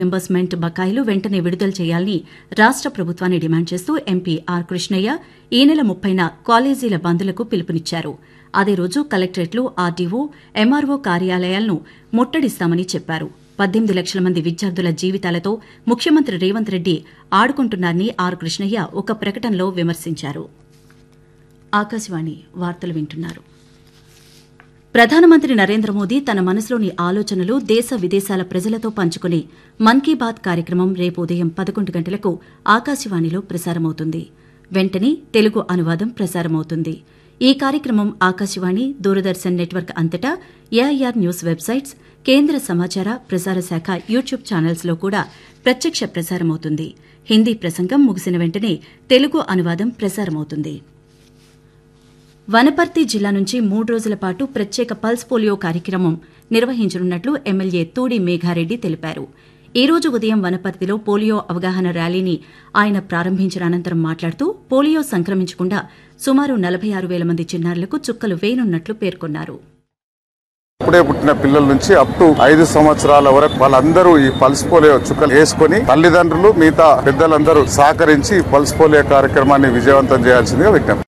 reimbursement బకాయిలు వెంటనే విడుదల చేయాలని రాష్ట ప్రభుత్వాన్ని డిమాండ్ చేస్తూ ఎంపీ ఆర్ కృష్ణయ్య ఈ నెల ముప్పైన కాలేజీల బంద్లకు పిలుపునిచ్చారు అదే రోజు కలెక్టరేట్లు ఆర్డీఓ ఎంఆర్ఓ కార్యాలయాలను ముట్టడిస్తామని చెప్పారు పద్దెనిమిది లక్షల మంది విద్యార్థుల జీవితాలతో ముఖ్యమంత్రి రేవంత్ రెడ్డి ఆడుకుంటున్నారని ఆర్ కృష్ణయ్య ఒక ప్రకటనలో విమర్శించారు ఆకాశవాణి వార్తలు వింటున్నారు ప్రధానమంత్రి నరేంద్ర మోదీ తన మనసులోని ఆలోచనలు దేశ విదేశాల ప్రజలతో పంచుకునే మన్ కీ బాత్ కార్యక్రమం రేపు ఉదయం పదకొండు గంటలకు ఆకాశవాణిలో ప్రసారమవుతుంది వెంటనే తెలుగు అనువాదం ప్రసారమవుతుంది ఈ కార్యక్రమం ఆకాశవాణి దూరదర్శన్ నెట్వర్క్ అంతటా ఏఐఆర్ న్యూస్ వెబ్సైట్స్ కేంద్ర సమాచార ప్రసార శాఖ యూట్యూబ్ ఛానల్స్లో కూడా ప్రత్యక్ష ప్రసారమవుతుంది హిందీ ప్రసంగం ముగిసిన వెంటనే తెలుగు అనువాదం ప్రసారమవుతుంది వనపర్తి జిల్లా నుంచి మూడు రోజుల పాటు ప్రత్యేక పల్స్ పోలియో కార్యక్రమం నిర్వహించనున్నట్లు ఎమ్మెల్యే తూడి మేఘారెడ్డి తెలిపారు ఈ రోజు ఉదయం వనపర్తిలో పోలియో అవగాహన ర్యాలీని ఆయన ప్రారంభించిన అనంతరం మాట్లాడుతూ పోలియో సంక్రమించకుండా సుమారు నలభై ఆరు వేల మంది చిన్నారులకు చుక్కలు వేయనున్నట్లు పేర్కొన్నారు ఇప్పుడే పుట్టిన పిల్లల నుంచి అప్ టు ఐదు సంవత్సరాల వరకు వాళ్ళందరూ ఈ పల్స్ పోలియో చుక్కలు వేసుకుని తల్లిదండ్రులు మిగతా పెద్దలందరూ సహకరించి ఈ పల్స్ పోలియో కార్యక్రమాన్ని విజయవంతం చేయాల్సిందిగా విజ్ఞప్తి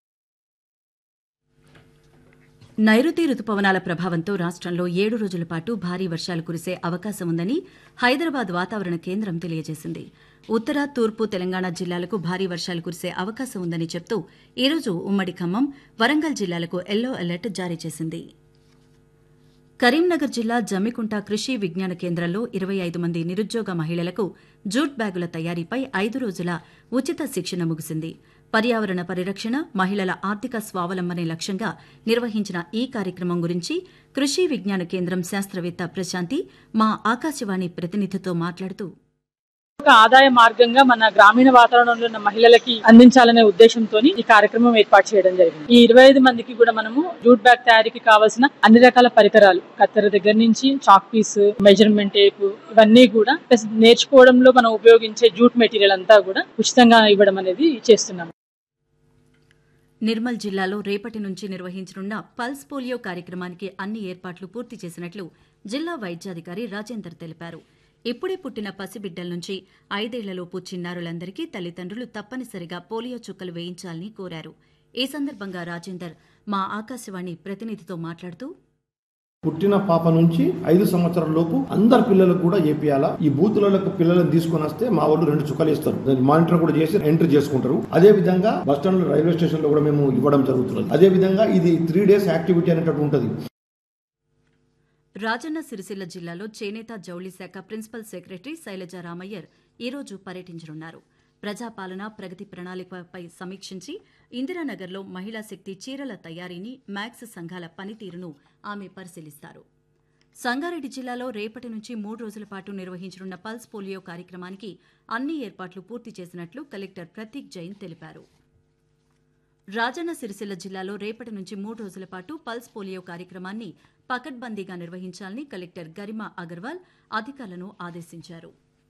నైరుతి రుతుపవనాల ప్రభావంతో రాష్ట్రంలో ఏడు రోజుల పాటు భారీ వర్షాలు కురిసే అవకాశం ఉందని హైదరాబాద్ వాతావరణ కేంద్రం తెలియజేసింది ఉత్తర తూర్పు తెలంగాణ జిల్లాలకు భారీ వర్షాలు కురిసే అవకాశం ఉందని చెప్తూ ఈ రోజు ఉమ్మడి ఖమ్మం వరంగల్ జిల్లాలకు ఎల్లో అలర్ట్ జారీ చేసింది కరీంనగర్ జిల్లా జమ్మికుంట కృషి విజ్ఞాన కేంద్రంలో ఇరవై ఐదు మంది నిరుద్యోగ మహిళలకు జూట్ బ్యాగుల తయారీపై ఐదు రోజుల ఉచిత శిక్షణ ముగిసింది పర్యావరణ పరిరక్షణ మహిళల ఆర్థిక స్వావలంబనే లక్ష్యంగా నిర్వహించిన ఈ కార్యక్రమం గురించి కృషి విజ్ఞాన కేంద్రం శాస్త్రవేత్త ప్రశాంతి మా ఆకాశవాణి ప్రతినిధితో మాట్లాడుతూ ఒక ఆదాయ మార్గంగా మన గ్రామీణ వాతావరణంలో ఉన్న మహిళలకి అందించాలనే ఉద్దేశంతో ఈ కార్యక్రమం ఏర్పాటు చేయడం జరిగింది ఈ ఇరవై ఐదు మందికి కూడా మనము జూట్ బ్యాగ్ తయారీకి కావాల్సిన అన్ని రకాల పరికరాలు కత్తెర దగ్గర నుంచి చాక్ పీస్ మెజర్మెంట్ టేప్ ఇవన్నీ కూడా ప్లస్ నేర్చుకోవడంలో మనం ఉపయోగించే జూట్ మెటీరియల్ అంతా కూడా ఉచితంగా ఇవ్వడం అనేది చేస్తున్నాం నిర్మల్ జిల్లాలో రేపటి నుంచి నిర్వహించనున్న పల్స్ పోలియో కార్యక్రమానికి అన్ని ఏర్పాట్లు పూర్తి చేసినట్లు జిల్లా వైద్యాధికారి రాజేందర్ తెలిపారు ఇప్పుడే పుట్టిన పసిబిడ్డల నుంచి ఐదేళ్లలోపు చిన్నారులందరికీ తల్లిదండ్రులు తప్పనిసరిగా పోలియో చుక్కలు వేయించాలని కోరారు ఈ సందర్భంగా రాజేందర్ మా ఆకాశవాణి ప్రతినిధితో మాట్లాడుతూ పుట్టిన పాప నుంచి ఐదు సంవత్సరాల లోపు అందరు పిల్లలకు కూడా ఏపీయాలా ఈ బూతులకు పిల్లలను తీసుకొని వస్తే మా వాళ్ళు రెండు చుక్కలు ఇస్తారు దాన్ని మానిటర్ కూడా చేసి ఎంట్రీ చేసుకుంటారు అదే విధంగా బస్ స్టాండ్ రైల్వే స్టేషన్ లో కూడా మేము ఇవ్వడం జరుగుతుంది అదే విధంగా ఇది త్రీ డేస్ యాక్టివిటీ అనేటట్టు ఉంటుంది రాజన్న సిరిసిల్ల జిల్లాలో చేనేత జౌళి శాఖ ప్రిన్సిపల్ సెక్రటరీ శైలజ రామయ్యర్ ఈ రోజు పర్యటించనున్నారు ప్రజాపాలన ప్రగతి ప్రణాళికపై సమీక్షించి ఇందిరానగర్లో మహిళా శక్తి చీరల తయారీని మ్యాక్స్ సంఘాల పనితీరును ఆమె పరిశీలిస్తారు సంగారెడ్డి జిల్లాలో రేపటి నుంచి మూడు రోజుల పాటు నిర్వహించనున్న పల్స్ పోలియో కార్యక్రమానికి అన్ని ఏర్పాట్లు పూర్తి చేసినట్లు కలెక్టర్ ప్రతీక్ జైన్ తెలిపారు రాజన్న సిరిసిల్ల జిల్లాలో రేపటి నుంచి మూడు రోజుల పాటు పల్స్ పోలియో కార్యక్రమాన్ని పకడ్బందీగా నిర్వహించాలని కలెక్టర్ గరిమా అగర్వాల్ అధికారులను ఆదేశించారు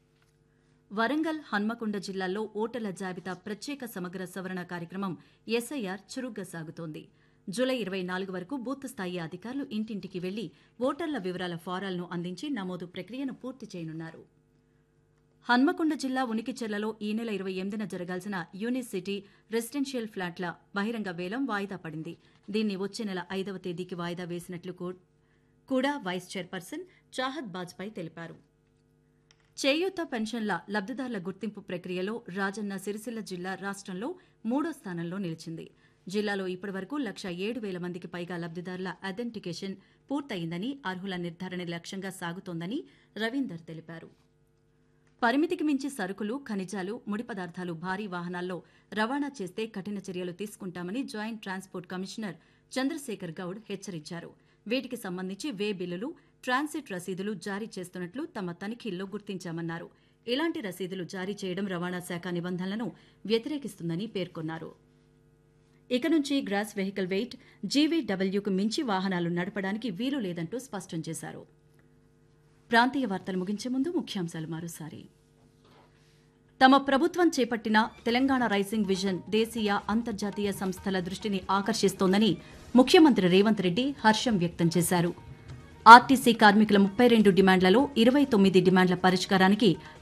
వరంగల్ హన్మకొండ జిల్లాల్లో ఓటర్ల జాబితా ప్రత్యేక సమగ్ర సవరణ కార్యక్రమం ఎస్ఐఆర్ చురుగ్గా సాగుతోంది జూలై ఇరవై నాలుగు వరకు బూత్ స్థాయి అధికారులు ఇంటింటికి వెళ్లి ఓటర్ల వివరాల ఫారాలను అందించి నమోదు ప్రక్రియను పూర్తి చేయనున్నారు హన్మకొండ జిల్లా ఉనికిచెర్లలో ఈ నెల ఇరవై ఎనిమిదిన జరగాల్సిన యూనిసిటీ రెసిడెన్షియల్ ఫ్లాట్ల బహిరంగ వేలం వాయిదా పడింది దీన్ని వచ్చే నెల ఐదవ తేదీకి వాయిదా వేసినట్లు కూ- కూడా వైస్ చైర్పర్సన్ చాహద్ బాజ్పై తెలిపారు చేయూత పెన్షన్ల లబ్దిదారుల గుర్తింపు ప్రక్రియలో రాజన్న సిరిసిల్ల జిల్లా రాష్ట్రంలో మూడో స్థానంలో నిలిచింది జిల్లాలో ఇప్పటివరకు లక్ష ఏడు వేల మందికి పైగా లబ్దిదారుల ఐడెంటిఫికేషన్ పూర్తయిందని అర్హుల నిర్ధారణ లక్ష్యంగా సాగుతోందని రవీందర్ తెలిపారు పరిమితికి మించి సరుకులు ఖనిజాలు ముడి పదార్థాలు భారీ వాహనాల్లో రవాణా చేస్తే కఠిన చర్యలు తీసుకుంటామని joint transport commissioner Chandrasekhar Goud హెచ్చరించారు వీటికి సంబంధించి వే బిల్లులు ట్రాన్సిట్ రసీదులు జారీ చేస్తున్నట్లు తమ తనిఖీల్లో గుర్తించామన్నారు ఇలాంటి రసీదులు జారీ చేయడం రవాణా శాఖ నిబంధనలను వ్యతిరేకిస్తుందని పేర్కొన్నారు ఇక నుంచి గ్రాస్ వెహికల్ వెయిట్ జీవీడబ్ల్యూకు మించి వాహనాలు నడపడానికి వీలు లేదంటూ స్పష్టం చేశారు ప్రాంతీయ వార్తలు ముగించే ముందు ముఖ్యాంశాలు మరోసారి తమ ప్రభుత్వం చేపట్టిన తెలంగాణ రైజింగ్ విజన్ దేశీయ అంతర్జాతీయ సంస్థల దృష్టిని ఆకర్షిస్తోందని ముఖ్యమంత్రి రేవంత్ రెడ్డి హర్షం వ్యక్తం చేశారు ఆర్టీసీ కార్మికుల ముప్పై రెండు డిమాండ్లలో ఇరవై తొమ్మిది డిమాండ్ల పరిష్కారానికి